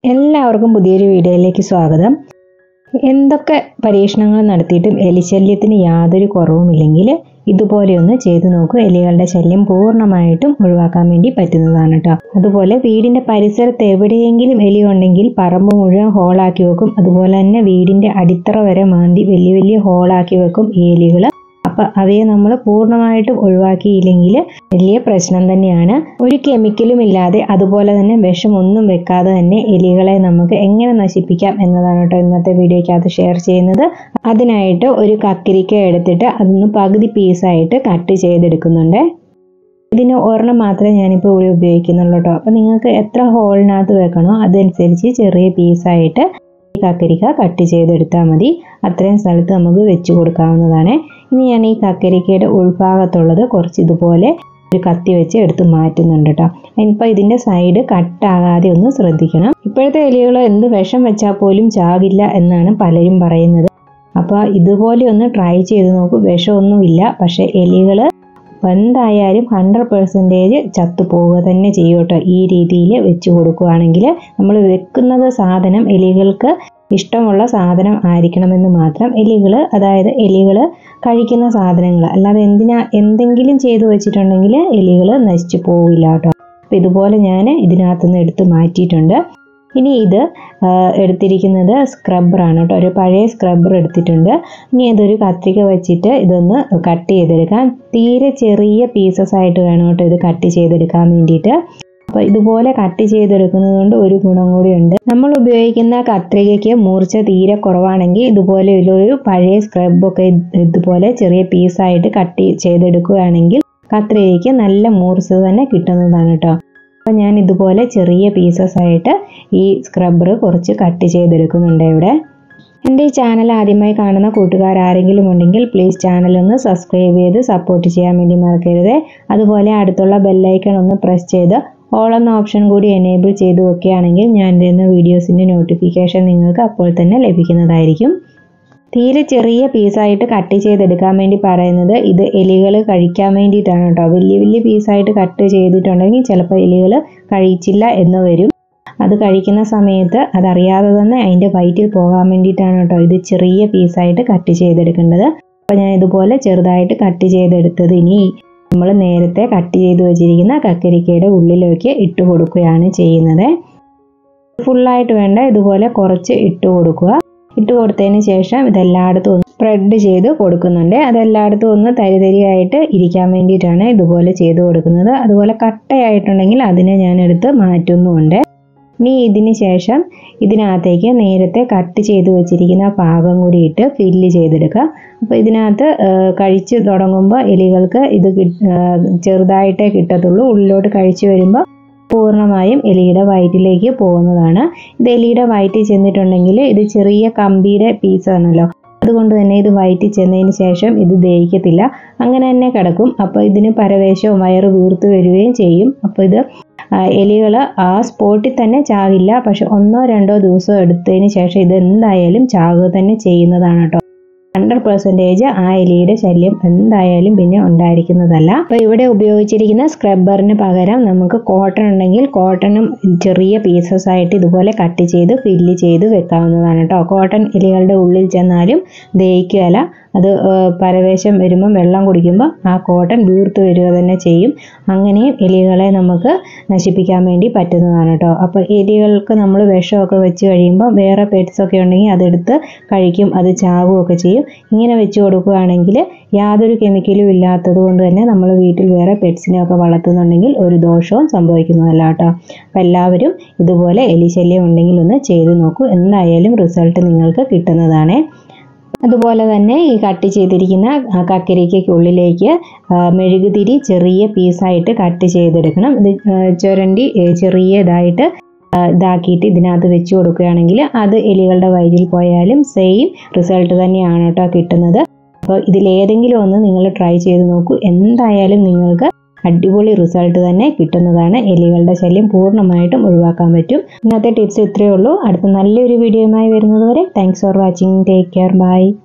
എല്ലാവർക്കും പുതിയൊരു വീഡിയോയിലേക്ക് സ്വാഗതം എന്തൊക്കെ പരീക്ഷണങ്ങൾ നടത്തിയിട്ടും എലിശല്യത്തിന് യാതൊരു കുറവുമില്ലെങ്കിൽ ഇതുപോലെയൊന്ന് ചെയ്തു നോക്കൂ എലികളുടെ ശല്യം പൂർണ്ണമായിട്ടും ഒഴിവാക്കാൻ വേണ്ടി പറ്റുന്നതാണ് കേട്ടോ അതുപോലെ വീടിന്റെ പരിസരത്ത് എവിടെയെങ്കിലും എലി ഉണ്ടെങ്കിൽ പറമ്പ് മുഴുവൻ ഹോളാക്കി വെക്കും അതുപോലെ തന്നെ വീടിന്റെ അടിത്തറ വരെ മാന്തി വലിയ വലിയ ഹോളാക്കി വെക്കും ഈ എലികൾ അപ്പൊ അവയെ നമ്മൾ പൂർണ്ണമായിട്ടും ഒഴിവാക്കിയില്ലെങ്കിൽ വലിയ പ്രശ്നം തന്നെയാണ് ഒരു കെമിക്കലും ഇല്ലാതെ അതുപോലെ തന്നെ വിഷമൊന്നും വെക്കാതെ തന്നെ എലികളെ നമുക്ക് എങ്ങനെ നശിപ്പിക്കാം എന്നതാണ് കേട്ടോ ഇന്നത്തെ വീഡിയോയ്ക്കകത്ത് ഷെയർ ചെയ്യുന്നത് അതിനായിട്ട് ഒരു കക്കിരിക്ക എടുത്തിട്ട് അതൊന്ന് പകുതി പീസായിട്ട് കട്ട് ചെയ്തെടുക്കുന്നുണ്ട് ഇതിന് ഒരെണ്ണം മാത്രമേ ഞാനിപ്പോൾ ഇവിടെ ഉപയോഗിക്കുന്നുള്ളൂ കേട്ടോ അപ്പോൾ നിങ്ങൾക്ക് എത്ര ഹോളിനകത്ത് വെക്കണോ അതനുസരിച്ച് ചെറിയ പീസായിട്ട് ഈ കക്കരിക്ക കട്ട് ചെയ്തെടുത്താൽ മതി അത്രയും സ്ഥലത്ത് നമുക്ക് വെച്ച് കൊടുക്കാവുന്നതാണ് ഇനി ഞാൻ ഈ കക്കരിക്കയുടെ ഉൾഭാഗത്തുള്ളത് കുറച്ച് ഇതുപോലെ ഒരു കത്തി വെച്ച് എടുത്ത് മാറ്റുന്നുണ്ട് കേട്ടോ ഇനിയിപ്പോൾ ഇതിൻ്റെ സൈഡ് കട്ടാകാതെ ഒന്ന് ശ്രദ്ധിക്കണം ഇപ്പോഴത്തെ എലികൾ എന്ത് വിഷം വെച്ചാൽ പോലും ചാകില്ല എന്നാണ് പലരും പറയുന്നത് അപ്പോൾ ഇതുപോലെ ഒന്ന് ട്രൈ ചെയ്ത് നോക്കൂ വിഷമൊന്നുമില്ല പക്ഷേ എലികൾ എന്തായാലും ഹൺഡ്രഡ് പെർസെൻറ്റേജ് ചത്തുപോവുക തന്നെ ചെയ്യും കേട്ടോ ഈ രീതിയിൽ വെച്ച് കൊടുക്കുകയാണെങ്കിൽ നമ്മൾ വെക്കുന്നത് സാധനം എലികൾക്ക് ഇഷ്ടമുള്ള സാധനം ആയിരിക്കണമെന്ന് മാത്രം എലികൾ അതായത് എലികൾ കഴിക്കുന്ന സാധനങ്ങൾ അല്ലാതെ എന്തിനാ എന്തെങ്കിലും ചെയ്തു വെച്ചിട്ടുണ്ടെങ്കിൽ എലികൾ നശിച്ചു പോവില്ല കേട്ടോ അപ്പോൾ ഇതുപോലെ ഞാൻ ഇതിനകത്തുനിന്ന് എടുത്ത് മാറ്റിയിട്ടുണ്ട് ഇനി ഇത് എടുത്തിരിക്കുന്നത് സ്ക്രബ്ബറാണ് കേട്ടോ ഒരു പഴയ സ്ക്രബ്ബർ എടുത്തിട്ടുണ്ട് ഇനി ഇതൊരു കത്രിക വെച്ചിട്ട് ഇതൊന്ന് കട്ട് ചെയ്തെടുക്കാം തീരെ ചെറിയ പീസസ് ആയിട്ട് വേണം കേട്ടോ ഇത് കട്ട് ചെയ്തെടുക്കാൻ വേണ്ടിയിട്ട് അപ്പോൾ ഇതുപോലെ കട്ട് ചെയ്തെടുക്കുന്നത് കൊണ്ട് ഒരു ഗുണം കൂടിയുണ്ട് നമ്മൾ ഉപയോഗിക്കുന്ന കത്രികയ്ക്ക് മൂർച്ച തീരെ കുറവാണെങ്കിൽ ഇതുപോലെ ഒരു പഴയ സ്ക്രബൊക്കെ ഇതുപോലെ ചെറിയ പീസായിട്ട് കട്ട് ചെയ്തെടുക്കുകയാണെങ്കിൽ കത്രികയ്ക്ക് നല്ല മൂർച്ച തന്നെ കിട്ടുന്നതാണ് കേട്ടോ അപ്പോൾ ഞാൻ ഇതുപോലെ ചെറിയ പീസസ് ആയിട്ട് ഈ സ്ക്രബ്ബർ കുറച്ച് കട്ട് ചെയ്തെടുക്കുന്നുണ്ട് ഇവിടെ എൻ്റെ ഈ ചാനൽ ആദ്യമായി കാണുന്ന കൂട്ടുകാർ ആരെങ്കിലും ഉണ്ടെങ്കിൽ പ്ലീസ് ചാനൽ ഒന്ന് സബ്സ്ക്രൈബ് ചെയ്ത് സപ്പോർട്ട് ചെയ്യാൻ വേണ്ടി മറക്കരുത് അതുപോലെ അടുത്തുള്ള ബെല്ലൈക്കൺ ഒന്ന് പ്രസ് ചെയ്ത് ഓൾ എന്ന ഓപ്ഷൻ കൂടി എനേബിൾ ചെയ്ത് വെക്കുകയാണെങ്കിൽ ഞാൻ തരുന്ന വീഡിയോസിൻ്റെ നോട്ടിഫിക്കേഷൻ നിങ്ങൾക്ക് അപ്പോൾ തന്നെ ലഭിക്കുന്നതായിരിക്കും തീരെ ചെറിയ പീസായിട്ട് കട്ട് ചെയ്തെടുക്കാൻ വേണ്ടി പറയുന്നത് ഇത് എലികൾ കഴിക്കാൻ വേണ്ടിയിട്ടാണ് കേട്ടോ വലിയ വലിയ പീസായിട്ട് കട്ട് ചെയ്തിട്ടുണ്ടെങ്കിൽ ചിലപ്പോൾ എലികൾ കഴിച്ചില്ല എന്ന് വരും അത് കഴിക്കുന്ന സമയത്ത് അതറിയാതെ തന്നെ അതിൻ്റെ വയറ്റിൽ പോകാൻ വേണ്ടിയിട്ടാണ് കേട്ടോ ഇത് ചെറിയ പീസായിട്ട് കട്ട് ചെയ്തെടുക്കേണ്ടത് അപ്പോൾ ഞാൻ ഇതുപോലെ ചെറുതായിട്ട് കട്ട് ചെയ്തെടുത്തത് ഇനി നമ്മൾ നേരത്തെ കട്ട് ചെയ്ത് വെച്ചിരിക്കുന്ന കക്കരിക്കയുടെ ഉള്ളിലേക്ക് ഇട്ട് കൊടുക്കുകയാണ് ചെയ്യുന്നത് ഫുള്ളായിട്ട് വേണ്ട ഇതുപോലെ കുറച്ച് ഇട്ട് കൊടുക്കുക ഇട്ട് കൊടുത്തതിന് ശേഷം ഇതെല്ലായിടത്തും ഒന്ന് സ്പ്രെഡ് ചെയ്ത് കൊടുക്കുന്നുണ്ട് അതെല്ലായിടത്തും ഒന്ന് തരിതരിയായിട്ട് ഇരിക്കാൻ വേണ്ടിയിട്ടാണ് ഇതുപോലെ ചെയ്ത് കൊടുക്കുന്നത് അതുപോലെ കട്ടയായിട്ടുണ്ടെങ്കിൽ അതിനെ ഞാൻ എടുത്ത് മാറ്റുന്നുമുണ്ട് ഇനി ഇതിന് ശേഷം ഇതിനകത്തേക്ക് നേരത്തെ കട്ട് ചെയ്ത് വെച്ചിരിക്കുന്ന ഭാഗം കൂടി ഇട്ട് ഫില്ല് ചെയ്തെടുക്കുക അപ്പോൾ ഇതിനകത്ത് കഴിച്ച് തുടങ്ങുമ്പോൾ എലികൾക്ക് ഇത് ചെറുതായിട്ടേ കിട്ടത്തുള്ളൂ ഉള്ളിലോട്ട് കഴിച്ചു വരുമ്പോൾ പൂർണ്ണമായും എലിയുടെ വയറ്റിലേക്ക് പോകുന്നതാണ് ഇത് എലിയുടെ വയറ്റിൽ ചെന്നിട്ടുണ്ടെങ്കിൽ ഇത് ചെറിയ കമ്പിയുടെ പീസാണല്ലോ അതുകൊണ്ട് തന്നെ ഇത് വയറ്റിൽ ചെന്നതിന് ശേഷം ഇത് ദഹിക്കത്തില്ല അങ്ങനെ തന്നെ കിടക്കും അപ്പോൾ ഇതിന് പരവേശവും വയറ് വീർത്ത് വരികയും ചെയ്യും അപ്പോൾ ഇത് എലികൾ ആ സ്പോട്ടിൽ തന്നെ ചാകില്ല പക്ഷെ ഒന്നോ രണ്ടോ ദിവസം എടുത്തതിന് ശേഷം ഇത് എന്തായാലും ചാകുക തന്നെ ചെയ്യുന്നതാണ് കേട്ടോ ഹൺഡ്രഡ് പെർസെൻറ്റേജ് ആ എലിയുടെ ശല്യം എന്തായാലും പിന്നെ ഉണ്ടായിരിക്കുന്നതല്ല അപ്പോൾ ഇവിടെ ഉപയോഗിച്ചിരിക്കുന്ന സ്ക്രബ്ബറിന് പകരം നമുക്ക് കോട്ടൺ ഉണ്ടെങ്കിൽ കോട്ടണും ചെറിയ പീസസ് ആയിട്ട് ഇതുപോലെ കട്ട് ചെയ്ത് ഫില്ല് ചെയ്ത് വെക്കാവുന്നതാണ് കേട്ടോ കോട്ടൺ എലികളുടെ ഉള്ളിൽ ചെന്നാലും ദഹിക്കുകയല്ല അത് പരവേശം വരുമ്പം വെള്ളം കുടിക്കുമ്പോൾ ആ കോട്ടൺ വീർത്ത് വരിക തന്നെ ചെയ്യും അങ്ങനെയും എലികളെ നമുക്ക് നശിപ്പിക്കാൻ വേണ്ടി പറ്റുന്നതാണ് കേട്ടോ അപ്പോൾ എലികൾക്ക് നമ്മൾ വിഷമൊക്കെ വെച്ച് കഴിയുമ്പോൾ വേറെ പെറ്റ്സൊക്കെ ഉണ്ടെങ്കിൽ അതെടുത്ത് കഴിക്കും അത് ചാകുകയൊക്കെ ചെയ്യും ഇങ്ങനെ വെച്ച് കൊടുക്കുകയാണെങ്കിൽ യാതൊരു കെമിക്കലും ഇല്ലാത്തത് കൊണ്ട് തന്നെ നമ്മൾ വീട്ടിൽ വേറെ പെറ്റ്സിനെയൊക്കെ വളർത്തുന്നുണ്ടെങ്കിൽ ഒരു ദോഷവും സംഭവിക്കുന്നതല്ല കേട്ടോ അപ്പോൾ എല്ലാവരും ഇതുപോലെ എലിശല്യം ഉണ്ടെങ്കിൽ ഒന്ന് ചെയ്ത് നോക്കൂ എന്തായാലും റിസൾട്ട് നിങ്ങൾക്ക് കിട്ടുന്നതാണ് അതുപോലെ തന്നെ ഈ കട്ട് ചെയ്തിരിക്കുന്ന കക്കരിക്കുള്ളിലേക്ക് മെഴുകുതിരി ചെറിയ പീസായിട്ട് കട്ട് ചെയ്തെടുക്കണം ഇത് ചുരണ്ടി ചെറിയതായിട്ട് ഇതാക്കിയിട്ട് ഇതിനകത്ത് വെച്ച് കൊടുക്കുകയാണെങ്കിൽ അത് എലികളുടെ വയറ്റിൽ പോയാലും സെയിം റിസൾട്ട് തന്നെയാണ് കേട്ടോ കിട്ടുന്നത് അപ്പോൾ ഇതിലേതെങ്കിലും ഒന്ന് നിങ്ങൾ ട്രൈ ചെയ്ത് നോക്കൂ എന്തായാലും നിങ്ങൾക്ക് അടിപൊളി റിസൾട്ട് തന്നെ കിട്ടുന്നതാണ് എലികളുടെ ശല്യം പൂർണ്ണമായിട്ടും ഒഴിവാക്കാൻ പറ്റും ഇന്നത്തെ ടിപ്സ് ഇത്രയേ ഉള്ളൂ അടുത്ത നല്ലൊരു വീഡിയോയുമായി വരുന്നത് വരെ thanks for watching take care by